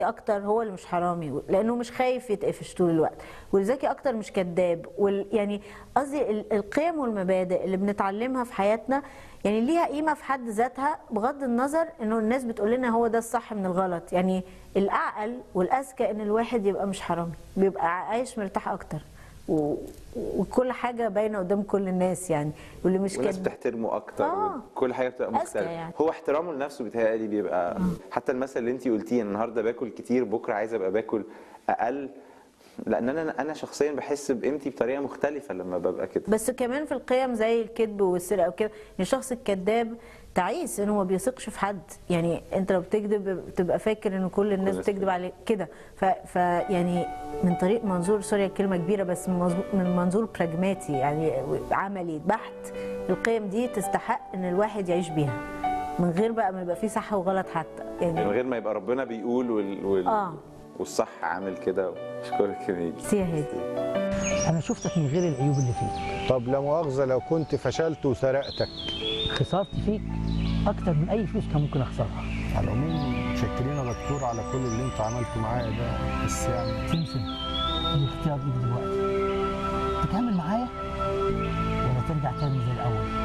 اكتر هو اللي مش حرامي لانه مش خايف يتقفش طول الوقت والذكي اكتر مش كذاب وال يعني قصدي ال- القيم والمبادئ اللي بنتعلمها في حياتنا يعني ليها قيمه في حد ذاتها بغض النظر انه الناس بتقول لنا هو ده الصح من الغلط يعني الاعقل والاذكى ان الواحد يبقى مش حرامي بيبقى عايش مرتاح اكتر و... وكل حاجه باينه قدام كل الناس يعني واللي مش والناس كده بتحترمه اكتر آه. وكل حاجه بتبقى أذكى مختلفه يعني. هو احترامه لنفسه بيتهيألي بيبقى حتى المثل اللي انت قلتيه النهارده باكل كتير بكره عايز ابقى باكل اقل لان انا انا شخصيا بحس بقيمتي بطريقه مختلفه لما ببقى كده بس كمان في القيم زي الكذب والسرقه وكده يعني الشخص الكذاب تعيس انه ما بيثقش في حد يعني انت لو بتكذب بتبقى فاكر ان كل الناس الناس بتكذب عليك كده ف, ف يعني من طريق منظور سوري كلمه كبيره بس من منظور- من منظور براجماتي يعني عملي بحت القيم دي تستحق ان الواحد يعيش بيها من غير بقى ما يبقى فيه صح وغلط حتى من يعني غير ما يبقى ربنا بيقول وال... وال... آه. والصح عامل كده اشكرك يا نيجي سي هادي انا شفتك من غير العيوب اللي فيك طب لا مؤاخذة لو كنت فشلت وسرقتك خسارتي فيك اكتر من اي فلوس كان ممكن اخسرها على العموم متشكرين يا دكتور على كل اللي انت عملته معايا ده بس يعني سمسم الاختيار ليك دلوقتي تكمل معايا ولا ترجع تاني زي الاول